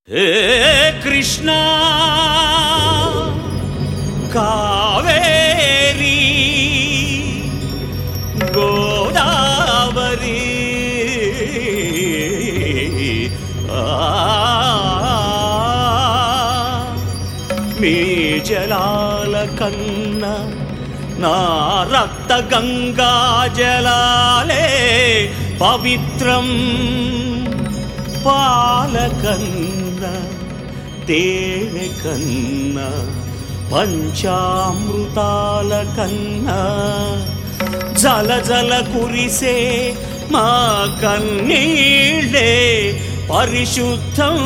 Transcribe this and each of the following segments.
హే కృష్ణ కావేరి గోదావరి ఆ, మీ జలాల కన్నా నా రక్త గంగా జలాలే పవిత్రం పాలకన్న తేనె కన్నా పంచామృతాల కన్నా జల జల కురిసే మా కన్నీళ్ళే పరిశుద్ధం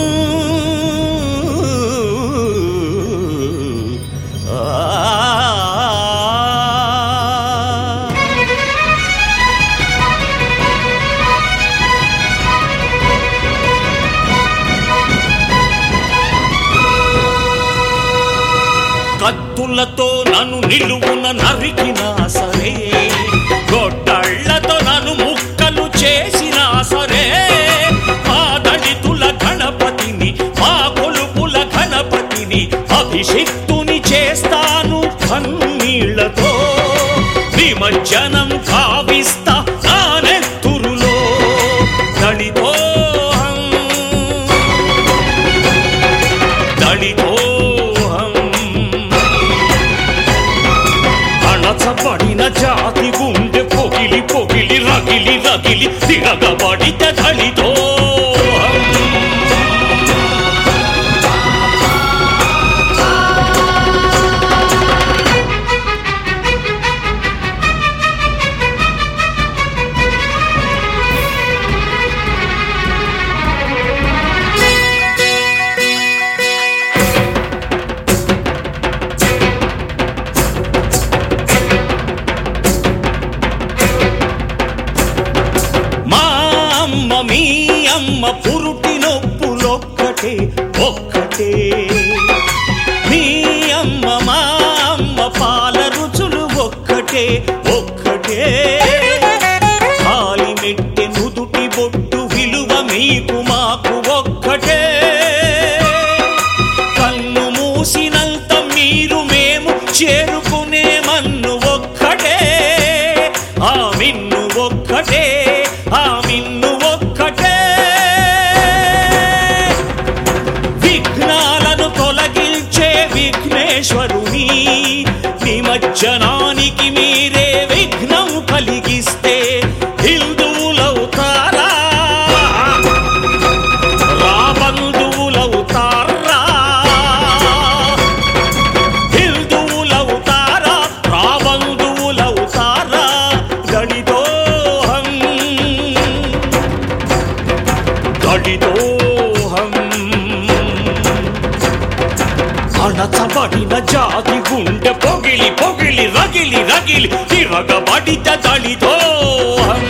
ఆ కత్తులతో నన్ను నిలువున నరికినా సరే గొడ్డళ్లతో నన్ను ముక్కలు చేసినా సరే మా దళితుల గణపతిని మా కొలుపుల గణపతిని అభిషిక్తుని చేస్తాను కన్నీళ్లతో విమజ్జనం కావిస్తా నా నెత్తురులో దళితోహం దళితోహం అణచబడిన జాతి గుండె పొగిలి పొగిలి రగిలి రగిలి తిరగబడిత దళితోహం మా అమ్మ మీ అమ్మ పురుటి నొప్పులొక్కటే ఒక్కటే మీ అమ్మ మా అమ్మ పాల రుచులు ఒక్కటే ఒక్కటే కాలి మెట్టె నుదుటి బొట్టు విలువ మీకు మాకు ఒక్కటే కన్ను మూసినంత మీరు మేము చేరుకునే మన్ను ఒక్కటే ఆ మిన్ను ఒక్కటే ఆ మిన్ను ఒక్కటే విఘ్నాలను తొలగించే విఘ్నేశ్వరుని నిమజ్జనానికి మీరే విఘ్నం కలిగిస్తే హిందువులవుతారా రాబంధువులవుతారా హిందువులవుతారా రాబంధువులవుతారా దళితోహం దళితోహం అణచబడిన జాతి గుండె పొగిలి పొగిలి రగిలి రగిలి తిరగబడిత దళితోహం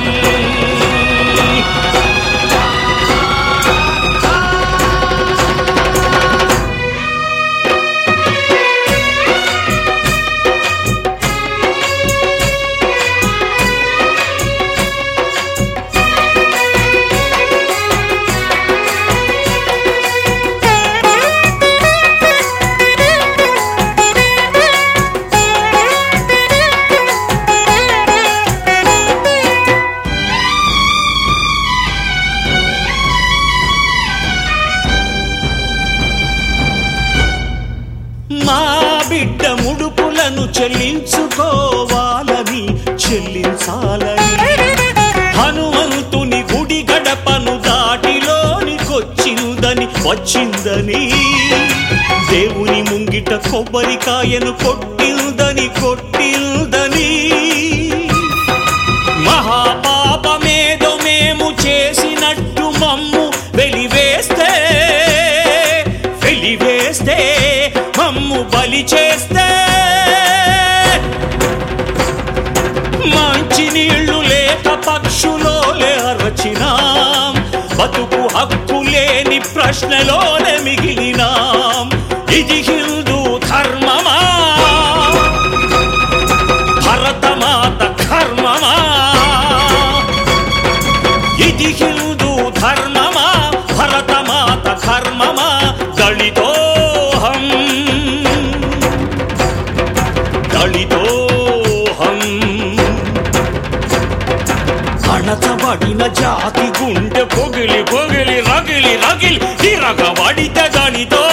మా బిడ్డ ముడుపులను చెల్లించుకోవాలని చెల్లించాలని హనుమంతుని గుడి గడపను దాటిలోనికొచ్చిందని వచ్చిందని దేవుని ముంగిట కొబ్బరికాయను కొట్టిందని కొట్టిందని మహాపాపమేదో మేము చేసినట్టు మమ్ము వెలివేస్తే వెలివేస్తే మమ్ము బలి చేస్తే మంచి నీళ్లు లేక పక్షులోలే అరచినాం బతుకు హక్కు లేని ప్రశ్నలోనే మిగిలినాం ఇది హిందూ ధర్మమా భరతమాత ధర్మమా ఇది హిందూ ధర్మమా భరతమాత ధర్మమా రగిలి రగిలి తిరగబడితే దానితో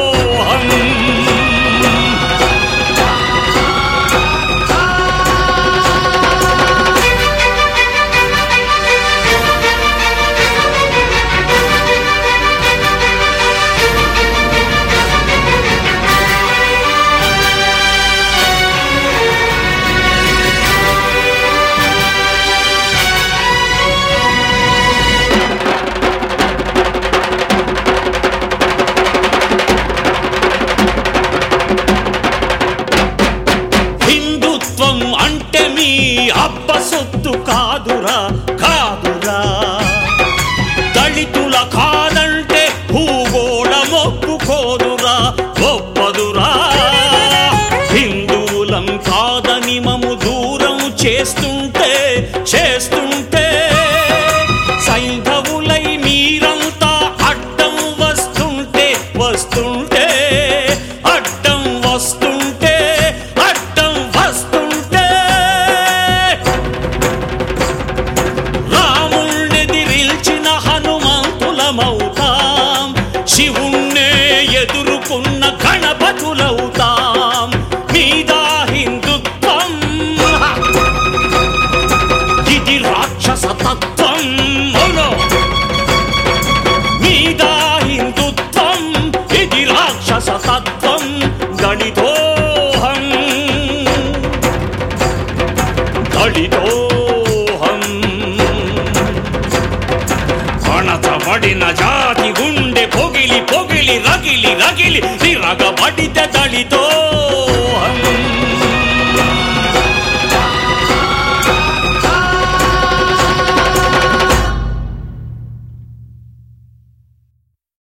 హిందుత్వం అంటే మీ అబ్బ సొత్తు కాదురా కాదురా దళితుల కాదంటే భూగోళం ఒప్పుకోదురా ఒప్పదురా హిందువులం కాదని మము దూరం చేస్తుంటే చేస్తుంటే సైంధవులై మీరంతా అడ్డం వస్తుంటే వస్తుంటే అడ్డం వస్తుంటే అడ్డం వస్తుంటే రాముణ్ణెదిరిల్చిన హనుమంతులమవుతాం శివుణ్ణే ఎదుర్కొన్న గణపతులవుతాం మీదా హిందుత్వం ఇది రాక్షస తత్వం అవును మీదా హిందుత్వం ఇది రాక్షస తత్వం దళితోహం దళితోహం అణచబడిన జాతి గుండె పొగిలి పొగిలి రగిలి రగిలి తిరగబడితే దళితో